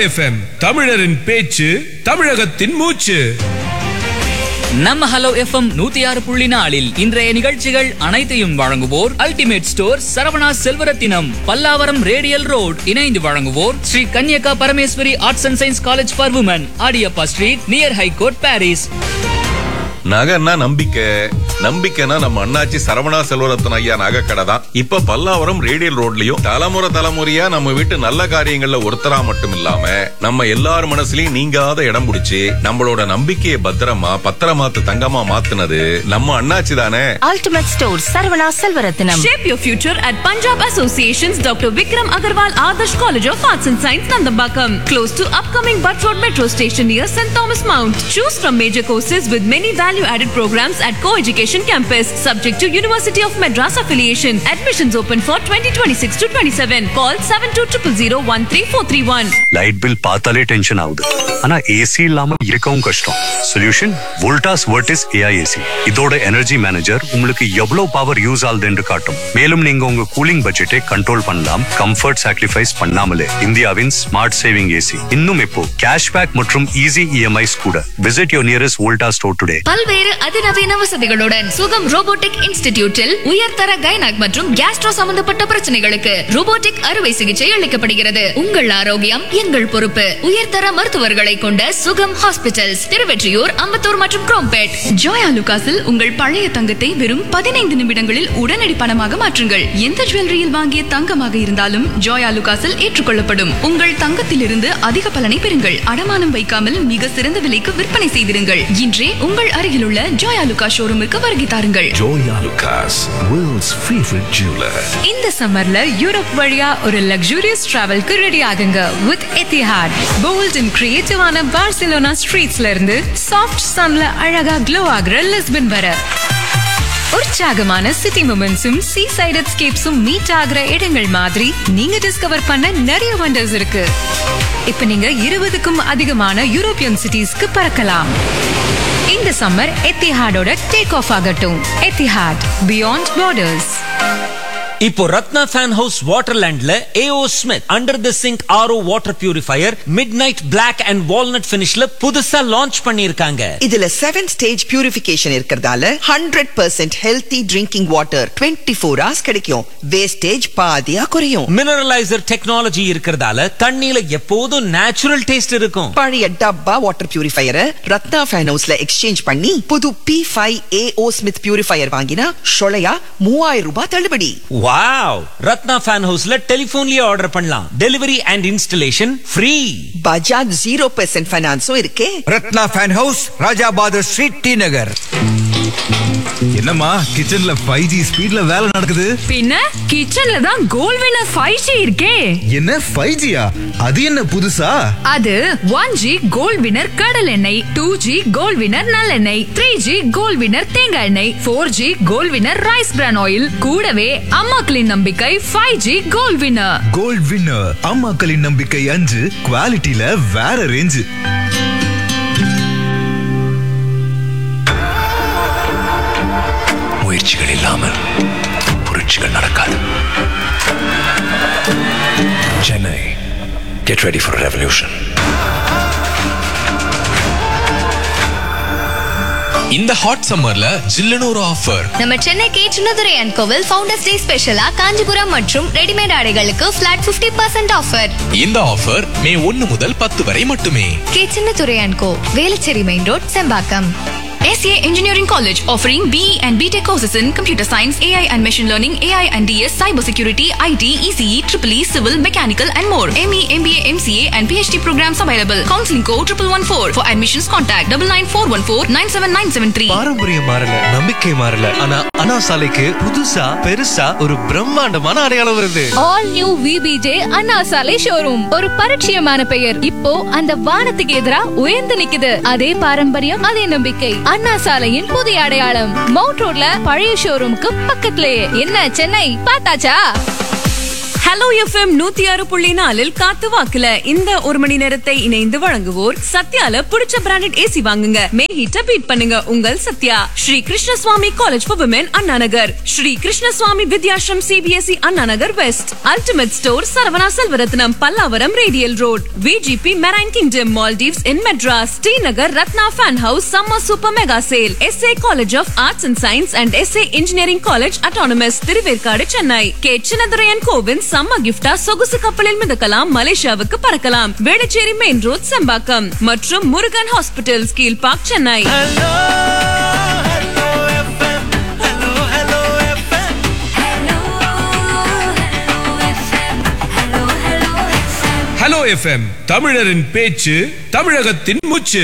FM தமிழரின் பேச்சு தமிழகத்தின் மூச்சு நம்ம ஹலோ எஃப்எம் நூத்தி ஆறு புள்ளி நாலில் இன்றைய நிகழ்ச்சிகள் அனைத்தையும் வழங்குவோர் ultimate store Saravana Selvarathinam Pallavaram radial road இணைந்து வழங்குவோர் Sri Kanyaka Parameswari arts and science college for women Adiyappa street near high court Parrys நகைன்னா நம்பிக்கை நம்பிக்கைனா நம்ம அண்ணாச்சி சரவணா செல்வரத்தன் ஐயா நகை கடை தான் இப்ப பல்லாவரம் ரேடியல் ரோட்லயும் தலைமுறை தலைமுறையா நம்ம வீட்டு நல்ல காரியங்கள்ல ஒருத்தரா மட்டும் இல்லாம நம்ம எல்லார் மனசுலயும் நீங்காத இடம் பிடிச்சி நம்மளோட நம்பிக்கையை பத்திரமா பத்திரமாத்து தங்கமா மாத்துனது நம்ம அண்ணாச்சி தானே Ultimate Store, Sarvana Selvarathinam. Shape your future at Punjab Association's Dr. Vikram Agarwal Adarsh College of Arts and Science, Nandambakam. Close to upcoming Butt Road Metro Station near St. Thomas Mount. Choose from major courses with many value-added programs at Co-Education Campus. Subject to University of Madras affiliation. Admissions open for 2026 to 27. Call 7200 light bill பார்த்தாலே tension ஆகுது ஆனா AC இல்லாம இருக்கவும் கஷ்டம் solution Voltas Vertis AI AC இதோட energy manager உங்களுக்கு எவ்வளவு power use ஆகுது என்று காட்டும் மேலும் நீங்க உங்க கூலிங் பட்ஜெட்டை கண்ட்ரோல் பண்ணலாம் கம்ஃபர்ட் சாக்ரிஃபைஸ் பண்ணாமலே இந்தியாவின் ஸ்மார்ட் சேவிங் ஏசி இன்னும் இப்போ கேஷ்பேக் மற்றும் ஈஸி இஎம்ஐஸ் கூட visit your nearest Voltas store today பல்வேறு அதிநவீன வசதிகளுடன் சுகம் ரோபோட்டிக் இன்ஸ்டிடியூட்டில் உயர்தர கைனக் மற்றும் கேஸ்ட்ரோ சம்பந்தப்பட்ட பிரச்சனைகளுக்கு ரோபோட்டிக் அறுவை சிகிச்சை அளிக்கப்படுகிறது உங்கள் ஆரோக்கியம் எங்கள் பொறுப்பு உயர்தர மருத்துவர்களை கொண்ட சுகம் ஹாஸ்பிட்டல்ஸ் திருவெற்றியூர் அம்பத்தூர் மற்றும் குரோம்பேட் ஜோயா லுகாஸில் உங்கள் பழைய தங்கத்தை வெறும் பதினைந்து நிமிடங்களில் உடனடி பணமாக மாற்றுங்கள் எந்த ஜுவல்லரியில் வாங்கிய தங்கமாக இருந்தாலும் ஜோயா லுகாஸில் ஏற்றுக்கொள்ளப்படும் உங்கள் தங்கத்திலிருந்து அதிக பலனை பெறுங்கள் அடமானம் வைக்காமல் மிக சிறந்த விலைக்கு விற்பனை செய்திருங்கள் இன்றே உங்கள் அருகிலுள்ள ஜோயா லுகா ஷோரூமுக்கு வருகை தாருங்கள் Joya Lucas, world's favorite jeweler. இந்த சம்மர்ல யூரோப் வழியா ஒரு லக்ஸூரியஸ் டிராவல்க்கு ரெடி ஆகுங்க வித் எத்திஹாட் போல்ட் அண்ட் கிரியேட்டிவான பார்சிலோனா ஸ்ட்ரீட்ஸ்ல இருந்து சாஃப்ட் சன்ல அழகா க்ளோ ஆகுற லிஸ்பன் வர உற்சாகமான சிட்டி மூமெண்ட்ஸும் சீ சைட் எஸ்கேப்ஸும் மீட் ஆகுற இடங்கள் மாதிரி நீங்க டிஸ்கவர் பண்ண நிறைய வண்டர்ஸ் இருக்கு இப்ப நீங்க இருபதுக்கும் அதிகமான யூரோப்பியன் சிட்டிஸ்க்கு பறக்கலாம் இந்த சம்மர் எத்திஹாடோட டேக் ஆஃப் ஆகட்டும் எத்திஹாட் பியாண்ட் பார்டர்ஸ் இப்போ ரத்னா ஃபேன் ஹவுஸ் வாட்டர்லேண்ட்ல AO Smith under the sink RO water purifier midnight black and walnut பினிஷ்ல புதுசா லான்ச் பண்ணிருக்காங்க இதுல செவன் ஸ்டேஜ் பியூரிஃபிகேஷன் இருக்கிறதால hundred percent healthy drinking water twenty four hours கிடைக்கும் wastage பாதியா குறையும் மினரலைசர் டெக்னாலஜி இருக்கிறதால தண்ணியில எப்போதும் நேச்சுரல் டேஸ்ட் இருக்கும் பழைய டப்பா வாட்டர் பியூரிஃபையரை ரத்னா ஃபேன் ஹவுஸ்ல எக்ஸ்சேஞ்ச் பண்ணி புது P five AO Smith purifier வாங்கினா ஷொலையா மூவாயிரம் ரூபாய் தள்ளுபடி வாவ் ரத்னா ஃபேன் ஹவுஸ்ல டெலிபோன்லயே ஆர்டர் பண்ணலாம் delivery and installation free Bajaj zero percent ஃபைனான்ஸும் இருக்கே Ratna fan house Rajabad street T Nagar என்னம்மா கிச்சன்ல ஃபைவ் ஜி ஸ்பீட்ல வேலை நடக்குது பின்ன கிச்சன்ல தான் கோல் வினர் ஃபைவ் ஜி இருக்கே என்ன ஃபைவ் ஜியா அது என்ன புதுசா அது ஒன் ஜி கோல்ட் வினர் கடல் எண்ணெய் டூ ஜி கோல்ட் வினர் நல்லெண்ணெய் த்ரீ ஜி கோல்ட் வினர் தேங்காய் எண்ணெய் four G gold winner rice bran oil கூடவே அம்மாக்களின் நம்பிக்கை five G gold winner gold winner அம்மாக்களின் நம்பிக்கை அஞ்சு குவாலிட்டியில வேற ரேஞ்சு முயற்சிகள் இல்லாமல் புரட்சிகள் நடக்காது Chennai get ready for revolution இந்த ஹாட் சம்மர்ல ஜில்லுன்னு ஒரு ஆஃபர் நம்ம சென்னை கே சின்னதுரை அண்ட் கோவில் ஃபவுண்டர்ஸ் டே ஸ்பெஷலா காஞ்சிபுரம் மற்றும் ரெடிமேட் ஆடைகளுக்கு பிளாட் 50% பர்சன்ட் ஆஃபர் இந்த ஆஃபர் மே ஒன்னு முதல் பத்து வரை மட்டுமே K Chinnadurai and go Velachery main road Sembakkam SCA Engineering College offering BE and BTech courses in computer science, AI and machine learning, AI and DS, cybersecurity, IT, ECE, EEE, civil, mechanical and more. ME, MBA, MCA and PhD programs available. Counseling code 1114. For admissions contact 99414 97973. பாரம்பரியம் மாறல நம்பிக்கை மாறல ஆனா அண்ணா சாலைக்கு புதுசா பெருசா ஒரு பிரம்மாண்டமான அடையாளம் வருது ஆல் நியூ விபிஜே அண்ணா சாலை ஷோரூம் ஒரு பரிச்சயமான பெயர் இப்போ அந்த வானத்துக்கு எதிரா உயர்ந்து நிக்குது அதே பாரம்பரியம் அதே நம்பிக்கை அண்ணா சாலையின் புதிய அடையாளம் மவுண்ட் ரோட்ல பழைய ஷோரூமுக்கு பக்கத்திலேயே என்ன சென்னை பார்த்தாச்சா ஹலோ எஃப்எம் நூத்தி ஆறு புள்ளி நாலில் காத்து வாக்குல இந்த ஒரு மணி நேரத்தை இணைந்து வழங்குவோர் சத்யால பிடிச்ச பிராண்டட் ஏசி வாங்குங்க மே ஹீட்ட பீட் பண்ணுங்க உங்கள் Sathya Sri Krishnaswamy college for women Anna Nagar Sri Krishnaswamy Vidyashram CBSE Anna Nagar west ultimate store Saravana Selvarathnam Pallavaram radial road VGP marine kingdom Maldives in Madras Srinagar Ratna fan house summer super mega sale SA college of arts and science and SA engineering college autonomous Thiruverkadu Chennai K Chinnaduraiyan கோவிந்த் சம்ம கிஃப்டா சொகுசு கப்பலில் மிதக்கலாம் மலேசியாவுக்கு பறக்கலாம் Velachery main road Sembakkam மற்றும் Murugan hospital கீழ் பார்க் சென்னை ஹலோ எஃப்எம் தமிழரின் பேச்சு தமிழகத்தின் மூச்சு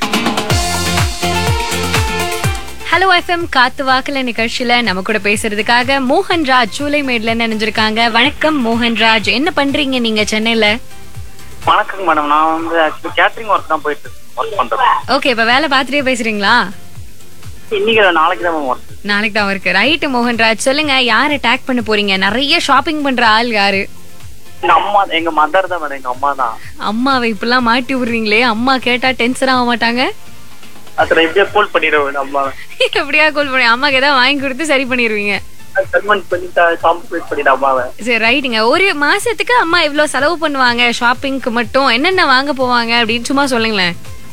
ஹலோ எஃப்எம் காத்து வாக்குல நிகழ்ச்சியில நம்ம கூட பேசுறதுக்காக மோகன்ராஜ் சூளைமேட்ல நினைஞ்சிருக்காங்க வணக்கம் மோகன்ராஜ் என்ன பண்றீங்க நீங்க சென்னையில வணக்கங்க மேடம் நான் வந்து ஆக்சுவலி கேட்டரிங் ஒர்க் தான் போயிட்டு ஒர்க் பண்றேன் ஓகே இப்ப வேலை பார்த்துட்டே பேசுறீங்களா இன்னைக்கு இல்ல, நாளைக்கு தான் மேம் ஒர்க் நாளைக்கு தான் இருக்கு ரைட்டு மோகன்ராஜ் சொல்லுங்க யார் அட்டாக் பண்ண போறீங்க நிறைய ஷாப்பிங் பண்ற ஆள் யாரு எங்க அம்மா எங்க மதர் தான் மேடம் எங்க அம்மா தான் அம்மாவை இப்பெல்லாம் மாட்டி விடுறீங்களே அம்மா கேட்டா டென்ஷன் ஆக மாட்டாங்க அதுல எப்படியா கோல் பண்ணிடுவேன் அம்மா எப்படியா கால் பண்ணி அம்மாக்கு ஏதாவது வாங்கி கொடுத்து சரி பண்ணிடுவீங்க கன்வென்ட் பண்ணி காம்பன்சேட் பண்ணிட்டு அம்மாவை சரி ரைட்டுங்க ஒரு மாசத்துக்கு அம்மா இவ்வளவு செலவு பண்ணுவாங்க ஷாப்பிங்க்கு மட்டும் என்னென்ன வாங்க போவாங்க அப்படின்னு சும்மா சொல்லுங்களேன்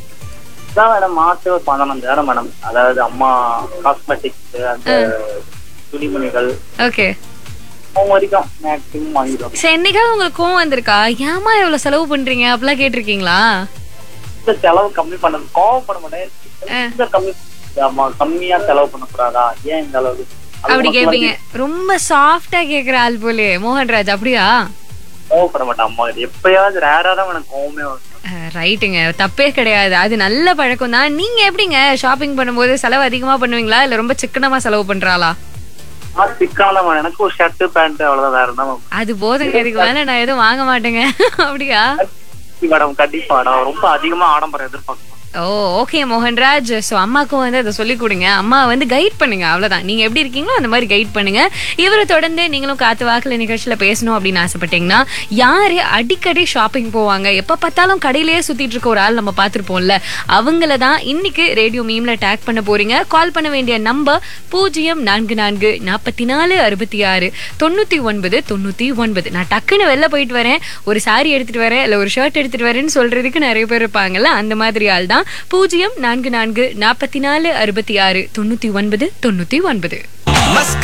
அதான் மேடம் மாசம் ஒரு பதினஞ்சாயிரம் மேடம் அதாவது அம்மா காஸ்மெட்டிக்ஸ் அந்த துணிமணிகள் ஓகே அவங்க வரைக்கும் மேக்ஸிமம் வாங்கிடுவோம் சரி என்னைக்காவது உங்களுக்கு கோவம் வந்திருக்கா ஏமா இவ்வளவு செலவு பண்றீங்க அப்படிலாம் கேட்டிருக்கீங்களா இந்த செலவு கம்மி பண்ணது கோவம் பண்ண மாட்டேன் கொஞ்சம் கம்மி அம்மா கம்மியா செலவு பண்ணக்கூடாதா ஏன் இந்த அளவுக்கு அது அப்படி உனக்கு கேப்பீங்க வந்து ரொம்ப சாஃப்டா கேக்குற ஆள் போலே மோகன்ராஜ் அப்படியா கோவப்பட மாட்டேன் அம்மா எப்பயாவது ரேரா தான் எனக்கு கோவமே வரும் அஹ், ரைட்டுங்க தப்பே கிடையாது அது நல்ல பழக்கம் தான் நீங்க எப்படிங்க ஷாப்பிங் பண்ணும்போது செலவு அதிகமா பண்ணுவீங்களா இல்ல ரொம்ப சிக்கனமா செலவு பண்றாளா நான் சிக்கால மேடம் எனக்கு ஒரு ஷர்ட் பேண்ட் அவ்வளவுதான் வேற என்ன அது போதுங்க இதுக்கு மேல நான் எதுவும் வாங்க மாட்டேங்க அப்படியா மேடம் கண்டிப்பா நான் ரொம்ப அதிகமா ஆடம்பரம் எதிர்பார்க்க ஓ ஓகே மோகன்ராஜ் ஸோ அம்மாக்கும் வந்து அதை சொல்லி கொடுங்க அம்மா வந்து கைட் பண்ணுங்க அவ்வளவுதான் நீங்க எப்படி இருக்கீங்களோ அந்த மாதிரி கைட் பண்ணுங்க இவரை தொடர்ந்து நீங்களும் காத்து வாக்குல நிகழ்ச்சியில பேசணும் அப்படின்னு ஆசைப்பட்டீங்கன்னா யாரு அடிக்கடி ஷாப்பிங் போவாங்க எப்ப பார்த்தாலும் கடையிலேயே சுத்திட்டு இருக்க ஒரு ஆள் நம்ம பார்த்திருப்போம்ல அவங்கள தான் இன்னைக்கு ரேடியோ மீம்ல டேக் பண்ண போறீங்க கால் பண்ண வேண்டிய நம்பர் பூஜ்ஜியம் நான்கு நான்கு நாற்பத்தி நாலு அறுபத்தி ஆறு தொண்ணூத்தி ஒன்பது தொண்ணூத்தி ஒன்பது நான் டக்குன்னு வெளில போயிட்டு வரேன் ஒரு சாரி எடுத்துட்டு வரேன் இல்ல ஒரு ஷர்ட் எடுத்துட்டு வரேன்னு சொல்றதுக்கு நிறைய பேர் இருப்பாங்கல்ல அந்த மாதிரி ஆள் தான் பூஜ்ஜியம் நான்கு நான்கு நாற்பத்தி நாலு அறுபத்தி ஆறு தொண்ணூத்தி ஒன்பது தொண்ணூத்தி ஒன்பது